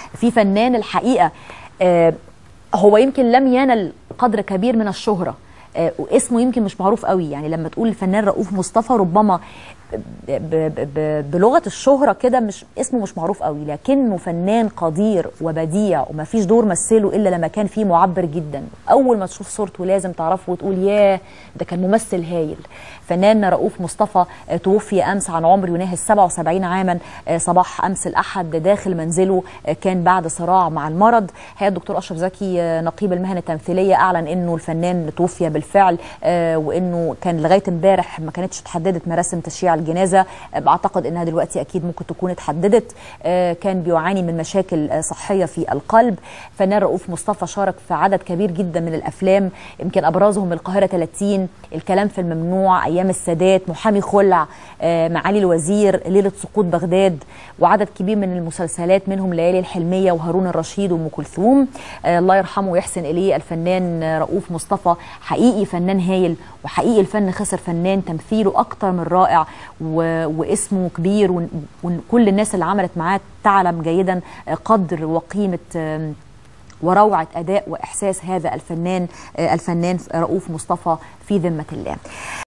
في فنان الحقيقه آه، هو يمكن لم ينل قدر كبير من الشهره آه، واسمه يمكن مش معروف قوي يعني لما تقول الفنان رؤوف مصطفى ربما ب- ب- ب- بلغه الشهره كده مش اسمه مش معروف قوي لكنه فنان قدير وبديع وما فيش دور مثله الا لما كان فيه معبر جدا اول ما تشوف صورته لازم تعرفه وتقول ياه ده كان ممثل هايل فنان رؤوف مصطفى آه، توفي امس عن عمر يناهز 77 عاما آه، صباح امس الاحد داخل منزله آه، كان بعد صراع مع المرض هي الدكتور اشرف زكي آه، نقيب المهن التمثيليه اعلن انه الفنان توفي بالفعل آه، وانه كان لغايه امبارح ما كانتش اتحددت مراسم تشييع الجنازه آه، بعتقد انها دلوقتي اكيد ممكن تكون اتحددت آه، كان بيعاني من مشاكل آه، صحيه في القلب فنان رؤوف مصطفى شارك في عدد كبير جدا من الافلام يمكن ابرزهم القاهره 30 الكلام في الممنوع ايام السادات محامي خلع آه، معالي الوزير ليله سقوط بغداد وعدد كبير من المسلسلات منهم ليالي الحلميه وهارون الرشيد وام كلثوم آه، الله يرحمه ويحسن اليه الفنان آه، رؤوف مصطفى حقيقي فنان هايل وحقيقي الفن خسر فنان تمثيله اكتر من رائع و... واسمه كبير ون- وكل الناس اللي عملت معاه تعلم جيدا آه، قدر وقيمه آم، وروعه اداء واحساس هذا الفنان آه، الفنان رؤوف مصطفى في ذمه الله